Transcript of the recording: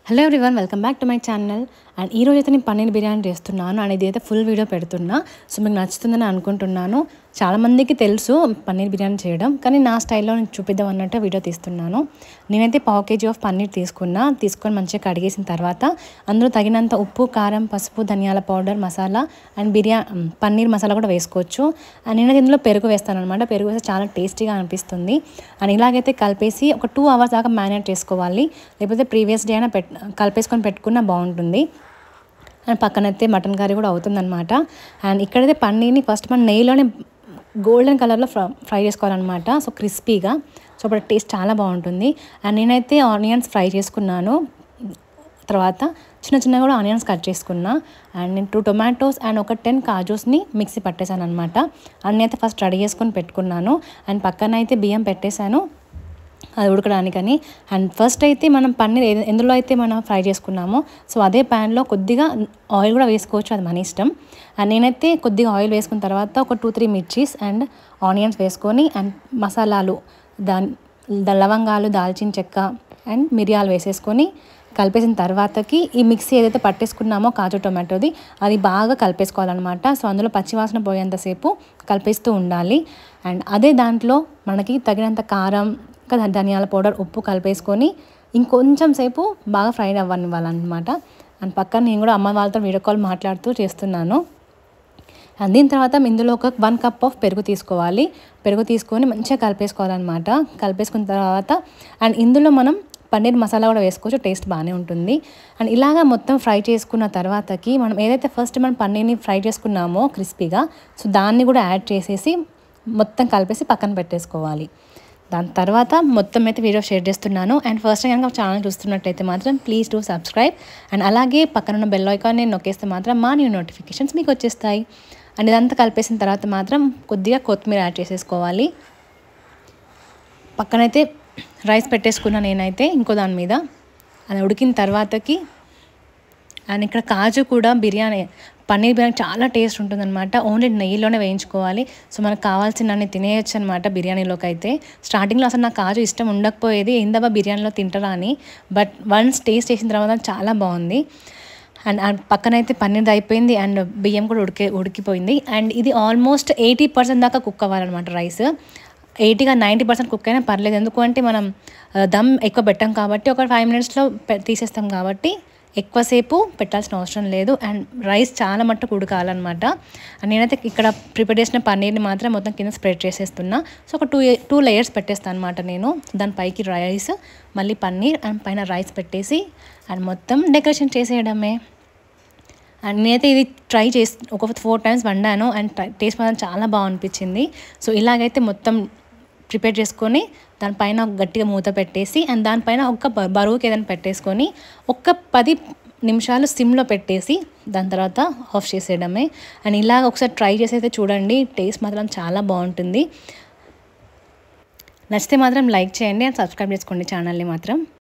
hello everyone welcome back to my channel and ఈ రోజు అయితే నేను పన్నీర్ బిర్యానీ చేస్తున్నాను అండ్ ఇది అయితే ఫుల్ వీడియో పెడుతున్నా సో మీకు నచ్చుతుందని అనుకుంటున్నాను చాలామందికి తెలుసు పన్నీర్ బిర్యానీ చేయడం కానీ నా స్టైల్లో నేను చూపిద్దాం అన్నట్టు వీడియో తీస్తున్నాను నేనైతే పావు కేజీ ఆఫ్ పన్నీర్ తీసుకున్నా తీసుకొని మంచిగా కడిగేసిన తర్వాత అందులో తగినంత ఉప్పు కారం పసుపు ధనియాల పౌడర్ మసాలా అండ్ బిర్యానీ పన్నీర్ మసాలా కూడా వేసుకోవచ్చు అండ్ నేను ఇందులో పెరుగు వేస్తాను అనమాట పెరుగు వేస్తే చాలా టేస్టీగా అనిపిస్తుంది అండ్ ఇలాగైతే కలిపేసి ఒక టూ అవర్స్ దాకా మ్యారినేట్ చేసుకోవాలి లేకపోతే ప్రీవియస్ డే అయినా పెట్ కలిపేసుకొని పెట్టుకున్నా బాగుంటుంది అండ్ పక్కనైతే మటన్ కర్రీ కూడా అవుతుందన్నమాట అండ్ ఇక్కడైతే పన్నీర్ని ఫస్ట్ మనం నెయ్యిలోనే గోల్డెన్ కలర్లో ఫ్రై ఫ్రై చేసుకోవాలన్నమాట సో క్రిస్పీగా సో అప్పుడు టేస్ట్ చాలా బాగుంటుంది అండ్ నేనైతే ఆనియన్స్ ఫ్రై చేసుకున్నాను తర్వాత చిన్న చిన్న కూడా ఆనియన్స్ కట్ చేసుకున్నా అండ్ నేను టూ టొమాటోస్ అండ్ ఒక టెన్ కాజూస్ని మిక్సీ పట్టేశాను అనమాట అన్నీ అయితే ఫస్ట్ రెడీ చేసుకొని పెట్టుకున్నాను అండ్ పక్కన అయితే బియ్యం పెట్టేశాను అది ఉడకడానికని అండ్ ఫస్ట్ అయితే మనం పన్నీర్ ఏ- ఎందులో అయితే మనం ఫ్రై చేసుకున్నామో సో అదే ప్యాన్లో కొద్దిగా ఆయిల్ కూడా వేసుకోవచ్చు అది మన ఇష్టం అండ్ నేనైతే కొద్దిగా ఆయిల్ వేసుకున్న తర్వాత ఒక టూ త్రీ మిర్చీస్ అండ్ ఆనియన్స్ వేసుకొని అండ్ మసాలాలు దాని ద- లవంగాలు దాల్చిన చెక్క అండ్ మిరియాలు వేసేసుకొని కలిపేసిన తర్వాతకి ఈ మిక్సీ ఏదైతే పట్టేసుకున్నామో కాజు టొమాటోది అది బాగా కలిపేసుకోవాలన్నమాట సో అందులో పచ్చివాసన పోయేంతసేపు కలిపేస్తూ ఉండాలి అండ్ అదే దాంట్లో మనకి తగినంత కారం ఇంకా ధ- ధనియాల పౌడర్ ఉప్పు కలిపేసుకొని ఇంకొంచెం సేపు బాగా ఫ్రై అవ్వనివ్వాలన్నమాట అండ్ పక్కన నేను కూడా అమ్మ వాళ్ళతో వీడియో కాల్ మాట్లాడుతూ చేస్తున్నాను అండ్ దీని తర్వాత ఇందులో ఒక వన్ కప్ ఆఫ్ పెరుగు తీసుకోవాలి పెరుగు తీసుకొని మంచిగా కలిపేసుకోవాలన్నమాట కలిపేసుకున్న తర్వాత అండ్ ఇందులో మనం పన్నీర్ మసాలా కూడా వేసుకోవచ్చు టేస్ట్ బాగానే ఉంటుంది అండ్ ఇలాగా మొత్తం ఫ్రై చేసుకున్న తర్వాతకి మనం ఏదైతే ఫస్ట్ మనం పన్నీర్ని ఫ్రై చేసుకున్నామో క్రిస్పీగా సో దాన్ని కూడా యాడ్ చేసేసి మొత్తం కలిపేసి పక్కన పెట్టేసుకోవాలి దాని తర్వాత మొత్తం అయితే వీడియో షేర్ చేస్తున్నాను అండ్ ఫస్ట్ కనుక ఛానల్ చూస్తున్నట్టయితే మాత్రం ప్లీజ్ డూ సబ్స్క్రైబ్ అండ్ అలాగే పక్కన ఉన్న బెల్ ఐకాన్ నేను నొక్కేస్తే మాత్రం మా న్యూ నోటిఫికేషన్స్ మీకు వచ్చేస్తాయి అండ్ ఇదంతా కలిపేసిన తర్వాత మాత్రం కొద్దిగా కొత్తిమీర యాడ్ చేసేసుకోవాలి పక్కనైతే రైస్ పెట్టేసుకున్నా నేనైతే ఇంకో దాని మీద అది ఉడికిన తర్వాతకి అండ్ ఇక్కడ కాజు కూడా బిర్యానీ పన్నీర్ బిర్యానీ చాలా టేస్ట్ ఉంటుందన్నమాట ఓన్లీ నెయ్యిలోనే వేయించుకోవాలి సో మనకు కావాల్సినన్ని తినేయచ్చు అనమాట బిర్యానీలోకి అయితే స్టార్టింగ్లో అసలు నాకు కాజు ఇష్టం ఉండకపోయేది ఏందబ్బా బిర్యానీలో తింటారా అని బట్ వన్స్ టేస్ట్ చేసిన తర్వాత చాలా బాగుంది అండ్ అండ్ పక్కనైతే పన్నీర్ అయిపోయింది అండ్ బియ్యం కూడా ఉడికే ఉడికిపోయింది అండ్ ఇది ఆల్మోస్ట్ ఎయిటీ పర్సెంట్ దాకా కుక్ అవ్వాలన్నమాట రైస్ ఎయిటీగా నైంటీ పర్సెంట్ కుక్ అయినా పర్లేదు ఎందుకంటే మనం ఆ, దమ్ ఎక్కువ పెట్టాం కాబట్టి ఒక ఫైవ్ మినిట్స్లో తీసేస్తాం కాబట్టి ఎక్కువసేపు పెట్టాల్సిన అవసరం లేదు అండ్ రైస్ చాలా మట్టుకు ఉడకాలన్నమాట అండ్ నేనైతే ఇక్కడ ప్రిపేర్ చేసిన పన్నీర్ని మాత్రం మొత్తం కింద స్ప్రెడ్ చేసేస్తున్నా సో ఒక టూ టూ లేయర్స్ పెట్టేస్తాను అనమాట నేను దాని పైకి రైస్ మళ్ళీ పన్నీర్ అండ్ పైన రైస్ పెట్టేసి అండ్ మొత్తం డెకరేషన్ చేసేయడమే అండ్ నేనైతే ఇది ట్రై చేసి ఒక ఫోర్ టైమ్స్ వండాను అండ్ టేస్ట్ మాత్రం చాలా బాగా అనిపించింది సో ఇలాగైతే మొత్తం ప్రిపేర్ చేసుకొని దానిపైన గట్టిగా మూత పెట్టేసి అండ్ దానిపైన ఒక బ- బరువుకి ఏదైనా పెట్టేసుకొని ఒక్క పది నిమిషాలు సిమ్లో పెట్టేసి దాని తర్వాత ఆఫ్ చేసేయడమే అండ్ ఇలాగ ఒకసారి ట్రై చేసి అయితే చూడండి టేస్ట్ మాత్రం చాలా బాగుంటుంది నచ్చితే మాత్రం లైక్ చేయండి అండ్ సబ్స్క్రైబ్ చేసుకోండి ఛానల్ని మాత్రం